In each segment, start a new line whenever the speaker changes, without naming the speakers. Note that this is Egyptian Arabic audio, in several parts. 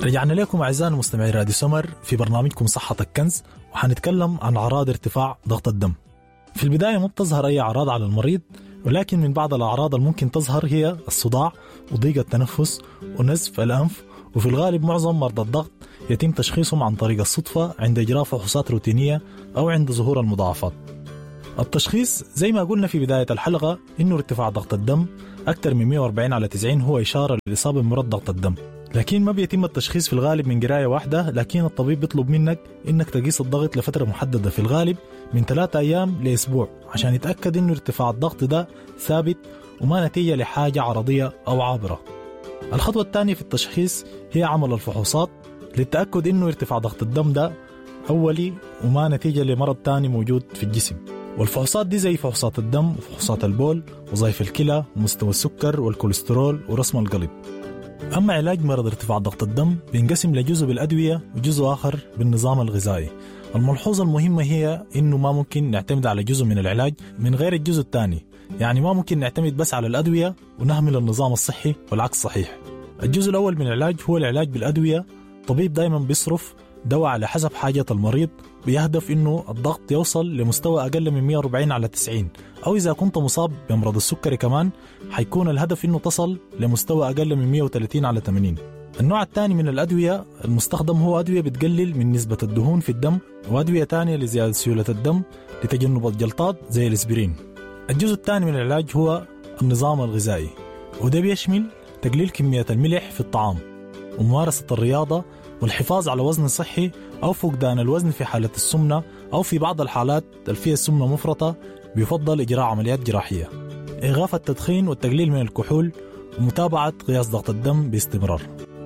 رجعنا لكم أعزائنا المستمعين راديو سمر في برنامجكم صحة الكنز وحنتكلم عن أعراض ارتفاع ضغط الدم في البداية ما بتظهر أي أعراض على المريض ولكن من بعض الأعراض الممكن تظهر هي الصداع وضيق التنفس ونزف الأنف وفي الغالب معظم مرضى الضغط يتم تشخيصهم عن طريق الصدفة عند إجراء فحوصات روتينية أو عند ظهور المضاعفات التشخيص زي ما قلنا في بداية الحلقة إنه ارتفاع ضغط الدم أكثر من 140 على 90 هو إشارة للإصابة بمرض ضغط الدم لكن ما بيتم التشخيص في الغالب من قراية واحدة لكن الطبيب بيطلب منك إنك تقيس الضغط لفترة محددة في الغالب من ثلاثة أيام لأسبوع عشان يتأكد إنه ارتفاع الضغط ده ثابت وما نتيجة لحاجة عرضية أو عابرة الخطوة الثانية في التشخيص هي عمل الفحوصات للتأكد إنه ارتفاع ضغط الدم ده أولي وما نتيجة لمرض تاني موجود في الجسم والفحوصات دي زي فحوصات الدم وفحوصات البول وظائف الكلى ومستوى السكر والكوليسترول ورسم القلب أما علاج مرض ارتفاع ضغط الدم بينقسم لجزء بالأدوية وجزء آخر بالنظام الغذائي الملحوظة المهمة هي إنه ما ممكن نعتمد على جزء من العلاج من غير الجزء الثاني يعني ما ممكن نعتمد بس على الأدوية ونهمل النظام الصحي والعكس صحيح الجزء الأول من العلاج هو العلاج بالأدوية الطبيب دائما بيصرف دواء على حسب حاجة المريض بيهدف انه الضغط يوصل لمستوى اقل من 140 على 90 او اذا كنت مصاب بامراض السكري كمان حيكون الهدف انه تصل لمستوى اقل من 130 على 80 النوع الثاني من الأدوية المستخدم هو أدوية بتقلل من نسبة الدهون في الدم وأدوية ثانية لزيادة سيولة الدم لتجنب الجلطات زي الاسبرين الجزء الثاني من العلاج هو النظام الغذائي وده بيشمل تقليل كمية الملح في الطعام وممارسة الرياضة والحفاظ على وزن صحي أو فقدان الوزن في حالة السمنة أو في بعض الحالات اللي فيها السمنة مفرطة بيفضل إجراء عمليات جراحية إيقاف التدخين والتقليل من الكحول ومتابعة قياس ضغط الدم باستمرار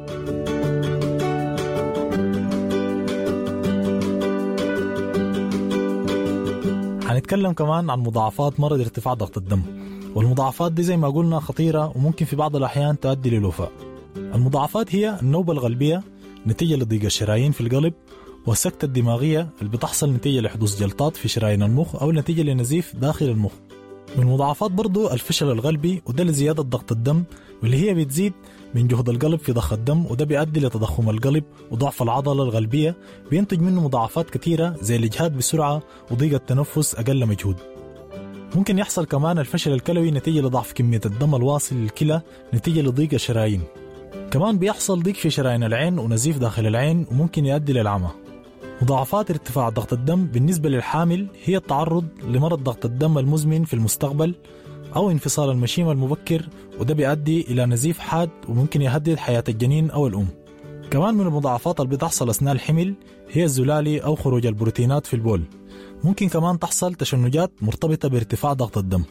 حنتكلم كمان عن مضاعفات مرض ارتفاع ضغط الدم والمضاعفات دي زي ما قلنا خطيرة وممكن في بعض الأحيان تؤدي للوفاة المضاعفات هي النوبة القلبية نتيجة لضيق الشرايين في القلب والسكتة الدماغية اللي بتحصل نتيجة لحدوث جلطات في شرايين المخ أو نتيجة لنزيف داخل المخ من المضاعفات برضو الفشل القلبي وده لزيادة ضغط الدم واللي هي بتزيد من جهد القلب في ضخ الدم وده بيؤدي لتضخم القلب وضعف العضلة القلبية بينتج منه مضاعفات كثيرة زي الإجهاد بسرعة وضيق التنفس أقل مجهود ممكن يحصل كمان الفشل الكلوي نتيجة لضعف كمية الدم الواصل للكلى نتيجة لضيق الشرايين كمان بيحصل ضيق في شرايين العين ونزيف داخل العين وممكن يؤدي للعمى مضاعفات ارتفاع ضغط الدم بالنسبة للحامل هي التعرض لمرض ضغط الدم المزمن في المستقبل أو انفصال المشيمة المبكر وده بيؤدي إلى نزيف حاد وممكن يهدد حياة الجنين أو الأم كمان من المضاعفات اللي بتحصل أثناء الحمل هي الزلالي أو خروج البروتينات في البول ممكن كمان تحصل تشنجات مرتبطة بارتفاع ضغط الدم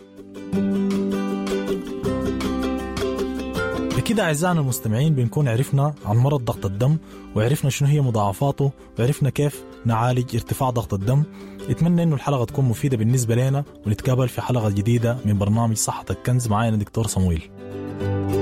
بكده أعزائنا المستمعين بنكون عرفنا عن مرض ضغط الدم وعرفنا شنو هي مضاعفاته وعرفنا كيف نعالج ارتفاع ضغط الدم اتمنى انه الحلقه تكون مفيده بالنسبه لنا ونتقابل في حلقه جديده من برنامج صحه الكنز معانا دكتور صمويل